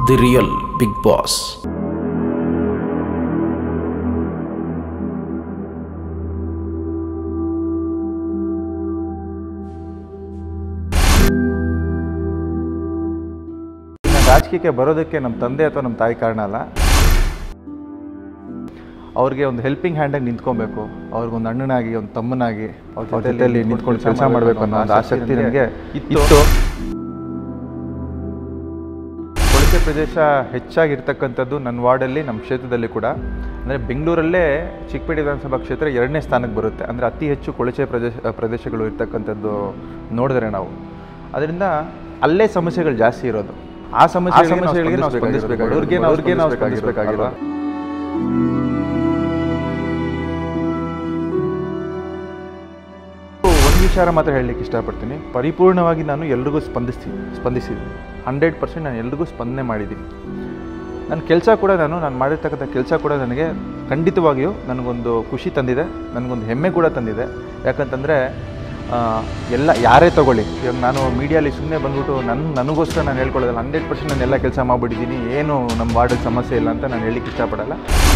the real big boss ನಾನು ರಾಜಕೀಯಕ್ಕೆ ಬರೋದಕ್ಕೆ ನಮ್ಮ ತಂದೆ ಅಥವಾ ನಮ್ಮ ತಾಯಿ ಕಾರಣ ಅಲ್ಲ ಅವ್ರಿಗೆ ಒಂದು ಹೆಲ್ಪಿಂಗ್ ಹ್ಯಾಂಡಾಗಿ ನಿಂತ್ಕೊಬೇಕು ಅವ್ರಿಗೊಂದು ಅಣ್ಣನಾಗಿ ಒಂದು ತಮ್ಮನಾಗಿ ಅವ್ರ ಜೊತೆಯಲ್ಲಿ ನಿಂತ್ಕೊಂಡು ಕೆಲಸ ಮಾಡಬೇಕು ಅನ್ನೋ ಒಂದು ಆಸಕ್ತಿ ನನಗೆ ಇತ್ತು ಕೊಳಚೆ ಪ್ರದೇಶ ಹೆಚ್ಚಾಗಿರ್ತಕ್ಕಂಥದ್ದು ನನ್ನ ವಾರ್ಡಲ್ಲಿ ನಮ್ಮ ಕ್ಷೇತ್ರದಲ್ಲಿ ಕೂಡ ಅಂದರೆ ಬೆಂಗಳೂರಲ್ಲೇ ಚಿಕ್ಕಪೇಟೆ ವಿಧಾನಸಭಾ ಕ್ಷೇತ್ರ ಎರಡನೇ ಸ್ಥಾನಕ್ಕೆ ಬರುತ್ತೆ ಅಂದರೆ ಅತಿ ಹೆಚ್ಚು ಕೊಳಚೆ ಪ್ರದೇಶ ಪ್ರದೇಶಗಳು ಇರ್ತಕ್ಕಂಥದ್ದು ನೋಡಿದ್ರೆ ನಾವು ಅದರಿಂದ ಅಲ್ಲೇ ಸಮಸ್ಯೆಗಳು ಜಾಸ್ತಿ ಇರೋದು ಆ ಸಮಸ್ಯೆ ಸಮಸ್ಯೆಗಳಿಗೆ ನಾವು ಸ್ಪಂದಿಸಬೇಕು ಅವ್ರಿಗೆ ಅವ್ರಿಗೆ ನಾವು ಸ್ಪಂದಿಸಬೇಕಾಗಿರೋ ಒಂದು ವಿಚಾರ ಮಾತ್ರ ಹೇಳಲಿಕ್ಕೆ ಇಷ್ಟಪಡ್ತೀನಿ ಪರಿಪೂರ್ಣವಾಗಿ ನಾನು ಎಲ್ರಿಗೂ ಸ್ಪಂದಿಸ್ತೀನಿ ಸ್ಪಂದಿಸಿದ್ದೀನಿ ಹಂಡ್ರೆಡ್ ಪರ್ಸೆಂಟ್ ನಾನು ಎಲ್ರಿಗೂ ಸ್ಪಂದನೆ ಮಾಡಿದ್ದೀನಿ ನನ್ನ ಕೆಲಸ ಕೂಡ ನಾನು ನಾನು ಮಾಡಿರ್ತಕ್ಕಂಥ ಕೆಲಸ ಕೂಡ ನನಗೆ ಖಂಡಿತವಾಗಿಯೂ ನನಗೊಂದು ಖುಷಿ ತಂದಿದೆ ನನಗೊಂದು ಹೆಮ್ಮೆ ಕೂಡ ತಂದಿದೆ ಯಾಕಂತಂದರೆ ಎಲ್ಲ ಯಾರೇ ತಗೊಳ್ಳಿ ಇವಾಗ ನಾನು ಮೀಡಿಯಲ್ಲಿ ಸುಮ್ಮನೆ ಬಂದ್ಬಿಟ್ಟು ನನ್ನ ನನಗೋಸ್ಕರ ನಾನು ಹೇಳ್ಕೊಳ್ಳೋದಲ್ಲ ಹಂಡ್ರೆಡ್ ಪರ್ಸೆಂಟ್ ನಾನು ಎಲ್ಲ ಕೆಲಸ ಮಾಡಿಬಿಟ್ಟಿದ್ದೀನಿ ಏನು ನಮ್ಮ ವಾರ್ಡಲ್ಲಿ ಸಮಸ್ಯೆ ಇಲ್ಲ ಅಂತ ನಾನು ಹೇಳಲಿಕ್ಕೆ ಇಷ್ಟಪಡಲ್ಲ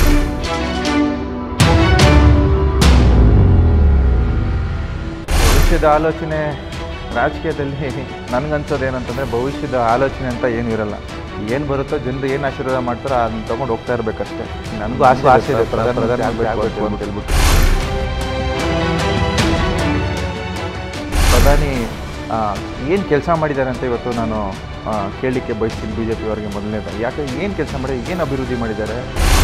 ಭವಿಷ್ಯದ ಆಲೋಚನೆ ರಾಜಕೀಯದಲ್ಲಿ ನನಗನ್ಸೋದು ಏನಂತಂದರೆ ಭವಿಷ್ಯದ ಆಲೋಚನೆ ಅಂತ ಏನೂ ಇರಲ್ಲ ಏನು ಬರುತ್ತೋ ಜನರು ಏನು ಆಶೀರ್ವಾದ ಮಾಡ್ತಾರೋ ಅದನ್ನ ತೊಗೊಂಡು ಹೋಗ್ತಾ ಇರಬೇಕಷ್ಟೇ ನನಗೂ ಆಸೆ ಆಸೆ ಇದೆ ಪ್ರಧಾನ ಪ್ರಧಾನ ಆಗಬೇಕು ಅಂತ ಹೇಳ್ಬಿಟ್ಟು ಪ್ರಧಾನಿ ಏನು ಕೆಲಸ ಮಾಡಿದ್ದಾರೆ ಅಂತ ಇವತ್ತು ನಾನು ಆ, ಕೇಳಲಿಕ್ಕೆ ಬಯಸ್ತೀನಿ ಬಿ ಜೆ ಪಿ ಅವರಿಗೆ ಮೊದಲನೇದಾಗಿ ಯಾಕೆ ಏನು ಕೆಲಸ ಮಾಡಿ ಏನು ಅಭಿವೃದ್ಧಿ ಮಾಡಿದ್ದಾರೆ